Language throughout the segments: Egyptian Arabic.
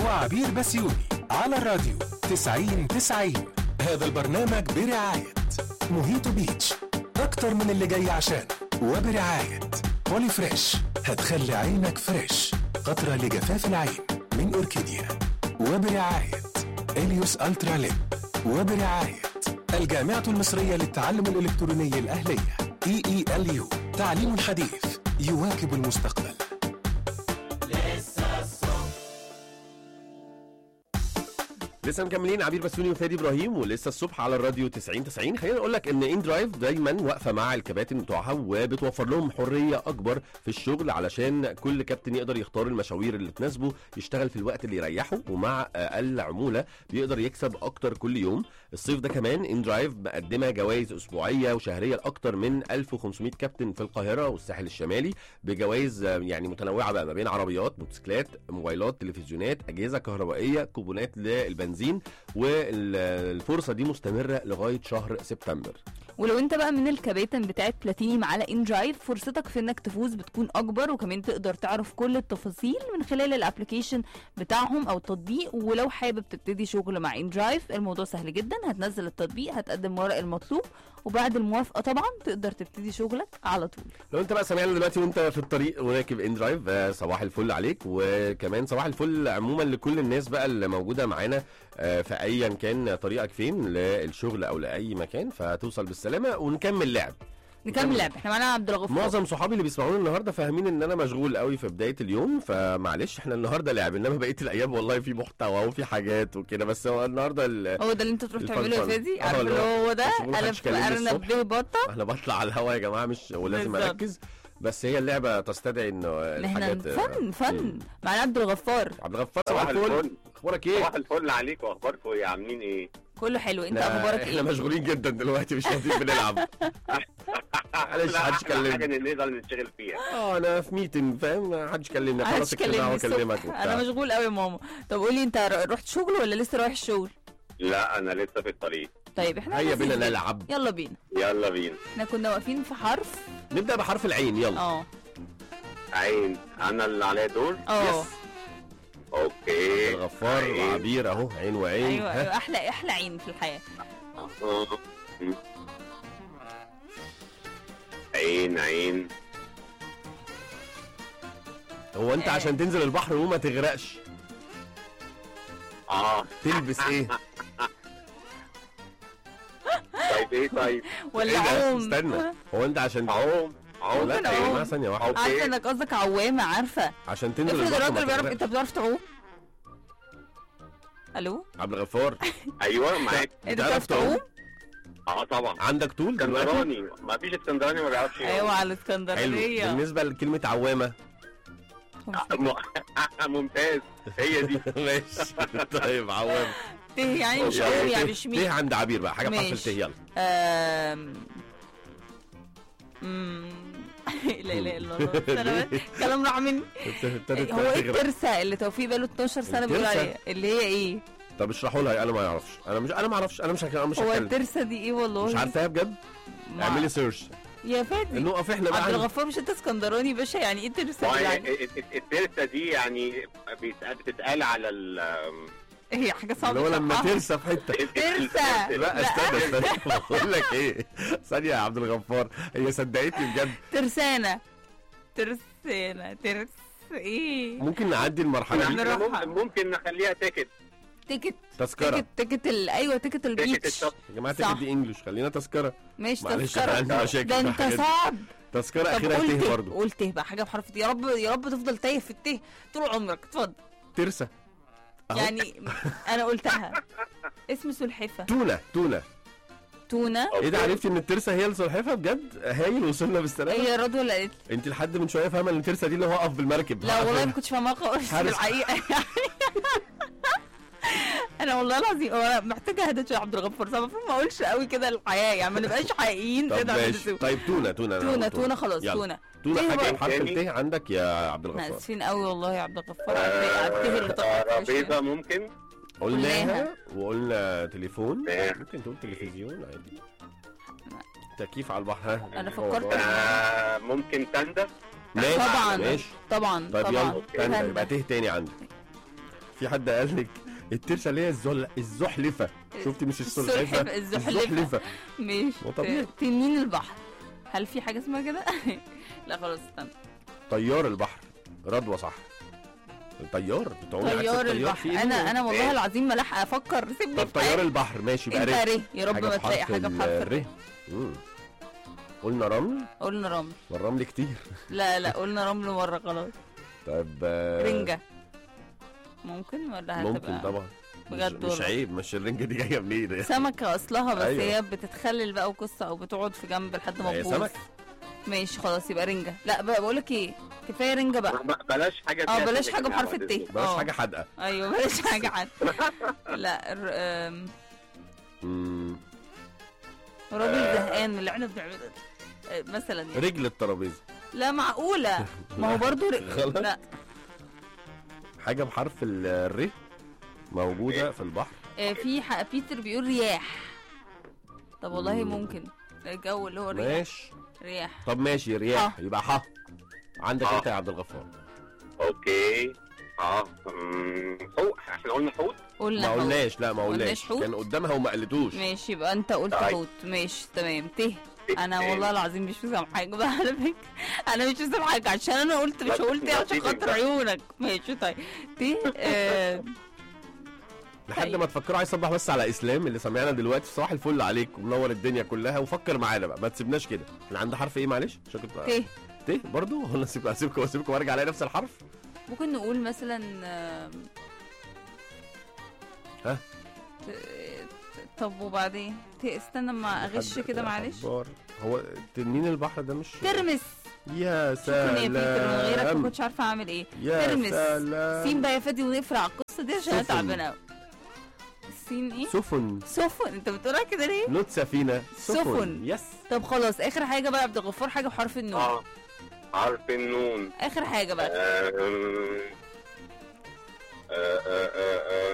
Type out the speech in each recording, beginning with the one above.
وعبير بسيوني على الراديو 90 90 هذا البرنامج برعاية موهيتو بيتش أكتر من اللي جاي عشان وبرعاية بولي فريش هتخلي عينك فريش قطرة لجفاف العين من أوركيديا وبرعاية إليوس ألترا ليب وبرعاية الجامعة المصرية للتعلم الإلكتروني الأهلية اي اي ال يو تعليم حديث يواكب المستقبل لسه مكملين عبير بسوني وفادي ابراهيم ولسه الصبح على الراديو 90 90 خلينا نقول لك ان ان درايف دايما واقفه مع الكباتن بتوعها وبتوفر لهم حريه اكبر في الشغل علشان كل كابتن يقدر يختار المشاوير اللي تناسبه يشتغل في الوقت اللي يريحه ومع اقل عموله بيقدر يكسب اكتر كل يوم الصيف ده كمان ان درايف مقدمه جوائز اسبوعيه وشهريه لاكتر من 1500 كابتن في القاهره والساحل الشمالي بجوائز آه، يعني متنوعه بقى ما بين عربيات موتوسيكلات موبايلات تلفزيونات اجهزه كهربائيه كوبونات للبنزين والفرصه دي مستمره لغايه شهر سبتمبر ولو انت بقى من الكباتن بتاعت بلاتينيوم على ان درايف فرصتك في انك تفوز بتكون اكبر وكمان تقدر تعرف كل التفاصيل من خلال الابلكيشن بتاعهم او التطبيق ولو حابب تبتدي شغل مع ان درايف الموضوع سهل جدا هتنزل التطبيق هتقدم ورق المطلوب وبعد الموافقه طبعا تقدر تبتدي شغلك على طول لو انت بقى سامعنا دلوقتي وانت في الطريق وراكب ان درايف آه، صباح الفل عليك وكمان صباح الفل عموما لكل الناس بقى اللي موجوده معانا آه، في ايا كان طريقك فين للشغل او لاي مكان فتوصل بالسلامه ونكمل لعب نكمل لعب احنا معانا عبد الغفور معظم صحابي اللي بيسمعوني النهارده فاهمين ان انا مشغول قوي في بدايه اليوم فمعلش احنا النهارده لعب انما بقيه الايام والله في محتوى وفي حاجات وكده بس هو النهارده ال- هو ده اللي انت تروح الفن تعمله يا فن. فادي اه، عارف اللي اللي هو هو ده بس بقول انا محدش كلمني انا الصبح. به بطه انا بطلع على الهوا يا جماعه مش ولازم بالظبط. اركز بس هي اللعبه تستدعي انه ان احنا الحاجات فن فن معانا عبد الغفار عبد الغفار صباح صباح الفل الفل اخبارك ايه؟ صباح الفل عليكم واخباركم ايه عاملين ايه كله حلو انت لا، اخبارك احنا ايه مشغولين جدا دلوقتي مش قادرين بنلعب معلش لا، محدش أحلى كلمني. حاجه ان نقدر نشتغل فيها اه انا في ميتنج فاهم ما حدش كلمني خلاص هتكلمني اجتماع الصبح. واكلمك انا وبتاع مشغول قوي يا ماما طب قولي انت ر- رحت شغل ولا لسه رايح الشغل لا انا لسه في الطريق طيب احنا هيا لذيذ بينا جدا. نلعب يلا بينا يلا بينا احنا كنا واقفين في حرف نبدا بحرف العين يلا اه عين انا اللي عليا دور اه يس. اوكي الغفار عين. وعبير اهو عين وعين ايوه ها. ايوه احلى احلى عين في الحياه آه. عين عين هو انت آه. عشان تنزل البحر وما تغرقش اه تلبس ايه؟ طيب ايه طيب ولا ايه ده؟ عوم استنى هو انت عشان عوم عوم لا ممكن يا أعوم. جماعه ثانيه واحده أوكي. عارفه انك قصدك عوامه عارفه عشان تنزل افرض البحر الراجل ما بيعرف تغرقش انت بتعرف تعوم الو عبد الغفار ايوه معاك انت بتعرف بتعرف تعوم اه طبعا عندك طول دلوقتي اسكندراني ما فيش اسكندراني ما بيعرفش يعوم. ايوه على حلو الاسكندرانيه بالنسبه لكلمه عوامه م- ممتاز هي دي ماشي طيب عوامه ته يعني مش قوي يعني مش تيه مين عند عبير بقى حاجه بحرف ماشي. التيه يلا آم، مم. لا اله الا الله استنى بس. كلام راح مني ابتدت هو ايه تغرق الترسه اللي توفيق بقاله 12 سنه بيقول الترسة؟ عليها اللي هي ايه طب اشرحوا لها انا ما اعرفش انا مش انا ما اعرفش انا مش هك... أنا مش هو هتكلم الترسه دي ايه والله مش عارفاها بجد ما- اعملي سيرش يا فادي نقف احنا بقى عبد عند- الغفار مش انت اسكندراني باشا يعني ايه الترسه ما دي هي يعني الت- الت- الترسه دي يعني بيتقال- بتتقال على ال هي حاجه صعبه اللي هو لما بصراحة. ترسى في حته ترسة. لا استنى استنى بقول لك ايه ثانيه يا عبد الغفار هي صدقتني بجد ترسانه ترسانه ترس ايه ممكن نعدي المرحله احنا دي نروح- ممكن, ممكن نخليها تيكت تيكت تذكره تيكت تيكت ال... ايوه تيكت تيكت البيتش الشط يا جماعه صح. تيكت دي انجلش خلينا تذكره ماشي معلش احنا عندنا تذكره مشاكل ده في انت الحاجات دي. صعب تذكره طب اخيره قول تيه ته برضه قول ته بقى حاجه بحرف الت- يا رب يا رب تفضل تايه في الته طول عمرك اتفضل ترسى أهو. يعني انا قلتها اسم سلحفه تونه تونه تونه ايه ده عرفتي ان الترسه هي السلحفاه بجد هايل وصلنا بالسلامه هي رضوى اللي قالت لي. انت لحد من شويه فاهمه ان الترسه دي اللي هو اقف بالمركب لا والله ما كنتش فاهمها خالص في حارس. الحقيقه يعني انا والله العظيم انا محتاجه اهدى شويه يا عبد الغفار صح المفروض ما اقولش قوي كده الحياه يعني ما نبقاش حقيقيين طب كده عبد ماشي السوق. طيب تونه تونه أنا تونه قلت تونه خلاص يلا. تونه تونه تيه حاجه بقى. بحرف تاني. التيه عندك يا عبد احنا الغفار اسفين قوي والله يا عبد الغفار الته اللي طلعت في وشنا. ترابيزه ممكن قلناها قلناها. وقلنا تليفون تمام. ممكن تقول تلفزيون عادي تكييف على البحر ها أنا هو فكرت. برضه. آه ممكن تندة ماشي طبعا ماشي طبعا طيب طبعا يلا تاني تندة. يبقى ته تاني عندك في حد قال لك الترشه اللي هي الزل... الزحلفه شفتي مش السلحفه السلحفة- الزحلفة. ماشي هو طبيعي. ت- تنين البحر هل في حاجه اسمها كده لا خلاص استنى طيار البحر رضوى صح طيار بتعومي عكس طيار الطيار البحر في إيه؟ انا انا والله العظيم ما لاحقه افكر سيبني طب في طيار حالي. البحر ماشي بقى انت ري ري يا رب ما تلاقي حاجه بحرف الر الر مم. قلنا رمل قلنا رمل والرمل كتير لا لا قلنا رمل مره خلاص طب آه، رنجه ممكن ولا هتبقى ممكن طبعا بجد مش, مش والله. عيب مش الرنجه دي جايه منين يعني سمكة أصلها بس أيوة. هي بتتخلل بقى وقصة أو بتقعد في جنب لحد ما هي تبوظ سمك ماشي خلاص يبقى رنجة لا بقى بقول لك إيه كفاية رنجة بقى ب- بلاش حاجه اه فيها بلاش كده حاجة يا بحرف جماعة الت بعد بلاش آه. حاجه حادقه أيوه بلاش حاجة حد لا الر- آم، مم. راجل زهقان من اللي احنا بنعمله ده. آه، مثلا يعني رجل الترابيزه لا معقولة ما هو برضه ر... غلط. لا حاجه بحرف ال- الر موجوده في البحر آه، في ح... بيتر بيقول رياح طب والله مم. ممكن الجو اللي هو رياح ماشي رياح طب ماشي رياح ح. يبقى ح عندك ح. انت يا عبد الغفار اوكي اه أمم، حوت احنا قلنا حوت قلنا ما حوت. قلناش لا ما قلناش قلناش حوت؟ كان قدامها وما قلتوش ماشي يبقى انت قلت طيب. حوت ماشي تمام ته انا تاني. والله العظيم مش فاهم حاجه بقى على فكره انا مش فاهم حاجه عشان انا قلت مش لا، هقول ته لا، عشان تيجي خاطر بقى. عيونك ماشي طيب ته آه لحد طيب. ما تفكروا عايز اصبح بس على اسلام اللي سامعنا دلوقتي صباح الفل عليك ومنور الدنيا كلها وفكر معانا بقى ما تسيبناش كده احنا عندنا حرف ايه معلش عشان كنت ته ت برضه ولا اسيب اسيبكم واسيبكم وارجع الاقي نفس الحرف ممكن نقول مثلا آم، ها؟ ت- طب وبعدين ت- استنى ما اغش لحد- كده معلش حبار. هو تنين البحر ده مش ترمس يا شكرا يا بيتر من غيرك ما سلام كنتش عارفه اعمل ايه يا ترمس. سلام سين بقى يا فادي ونقفل على القصه دي عشان انا سفن. تعبانه قوي سين ايه سفن سفن انت بتقولها كده ليه نوت سفينه سفن. يس طب خلاص اخر حاجه بقى يا عبد الغفار حاجه بحرف النون اه حرف النون اخر حاجه بقى أم، آه، آه، آه، آه.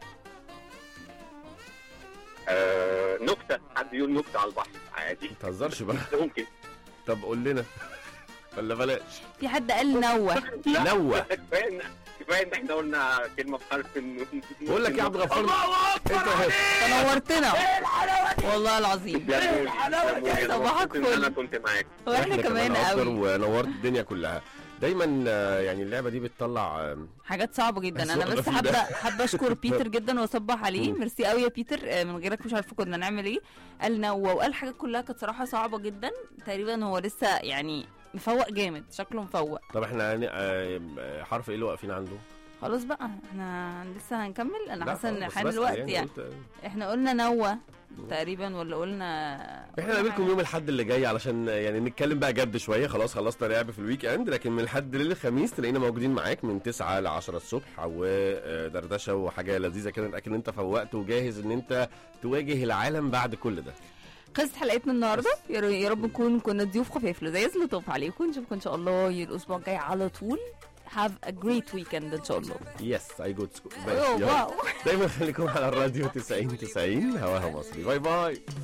آه، نكتة حد يقول نكتة على البحر عادي ما تهزرش بقى ممكن طب قول لنا ولا بلاش في حد قال نوه نوه كفاية إن- كفاية ان احنا قلنا كلمة بحرف النون بقول لك يا عبد الغفار انت تنورتنا والله العظيم صباحك ان انا فل كنت معاك واحنا كمان اكتر قوي ونورت الدنيا كلها دايما آه، يعني اللعبه دي بتطلع آه، حاجات صعبه جدا انا صعبة بس في حابه ده. حابه اشكر بيتر جدا واصبح عليه مم. ميرسي قوي يا بيتر آه، من غيرك مش عارفه كنا نعمل ايه قال نوه وقال حاجات كلها كانت صراحه صعبه جدا تقريبا هو لسه يعني مفوق جامد شكله مفوق طب احنا هن- آه، آه، حرف ايه اللي واقفين عنده؟ خلاص بقى احنا لسه هنكمل انا لا، حاسه ان خلاص، حان بس الوقت يعني قلت- احنا قلنا نوة تقريبا ولا قلنا احنا نقابلكم يوم الاحد اللي جاي علشان يعني نتكلم بقى جد شويه خلاص خلصنا لعب في الويك اند لكن من الحد للخميس تلاقينا موجودين معاك من 9 ل 10 الصبح ودردشه وحاجه لذيذه كده نتاكد ان انت فوقت وجاهز ان انت تواجه العالم بعد كل ده خلصت حلقتنا النهارده يا ر- يا رب نكون كنا ضيوف خفاف لذيذ لطف عليكم نشوفكم ان شاء الله الاسبوع الجاي على طول have a great weekend ان شاء الله يس اي جود سكول أوه، واو دايما خليكم على الراديو 90 90 هواها مصري باي باي